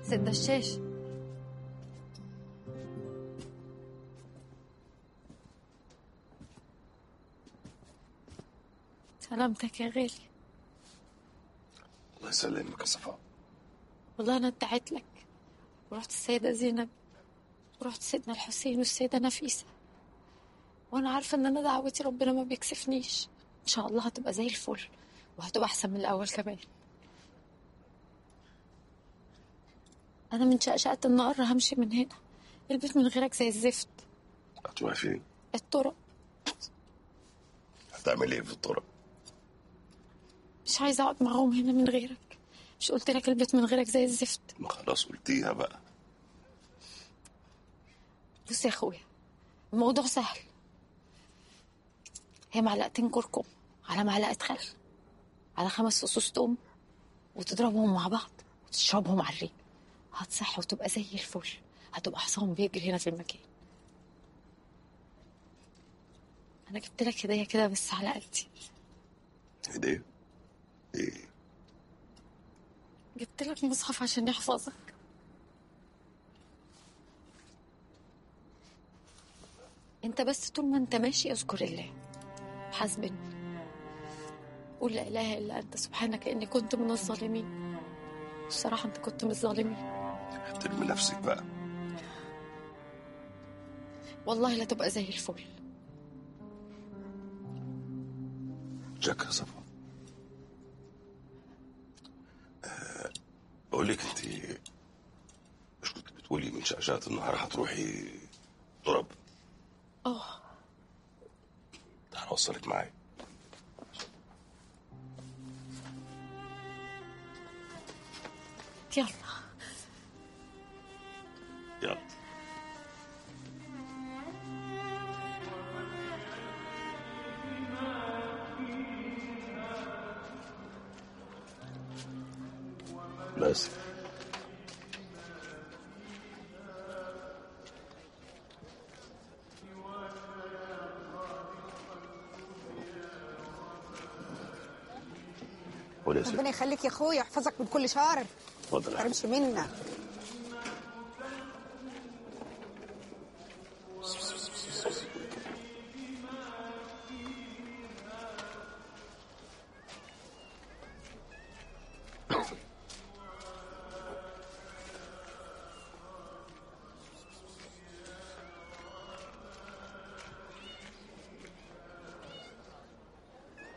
ست دشاش سلامتك يا غالي الله يسلمك يا صفاء والله أنا ادعيت لك ورحت السيدة زينب ورحت سيدنا الحسين والسيدة نفيسة وأنا عارفة إن أنا دعوتي ربنا ما بيكسفنيش إن شاء الله هتبقى زي الفل وهتبقى أحسن من الأول كمان أنا من شقشقة النهار همشي من هنا البيت من غيرك زي الزفت هتروحي فين؟ الطرق هتعمل ايه في الطرق؟ مش عايزة أقعد معاهم هنا من غيرك مش قلت لك البيت من غيرك زي الزفت ما خلاص قلتيها بقى بص يا أخويا الموضوع سهل هي معلقتين كركم على معلقة خل على خمس فصوص توم وتضربهم مع بعض وتشربهم على الريق هتصح وتبقى زي الفل هتبقى حصان بيجري هنا في المكان أنا جبت لك هدية كده بس على قدي هدية ايه جبت لك مصحف عشان يحفظك انت بس طول ما انت ماشي اذكر الله حاسبني قول لا اله الا انت سبحانك اني كنت من الظالمين الصراحه انت كنت من الظالمين احترمي نفسك بقى والله لا تبقى زي الفل جاك يا صفا أه بقول لك انت مش كنت بتقولي من شقشقة النهار هتروحي تراب اه تعالى اوصلك معايا يلا يلا بس قول يا ست ربنا يخليك يا اخويا يحفظك من كل شر اتفضل يا ما حبيبي. تحرمش منك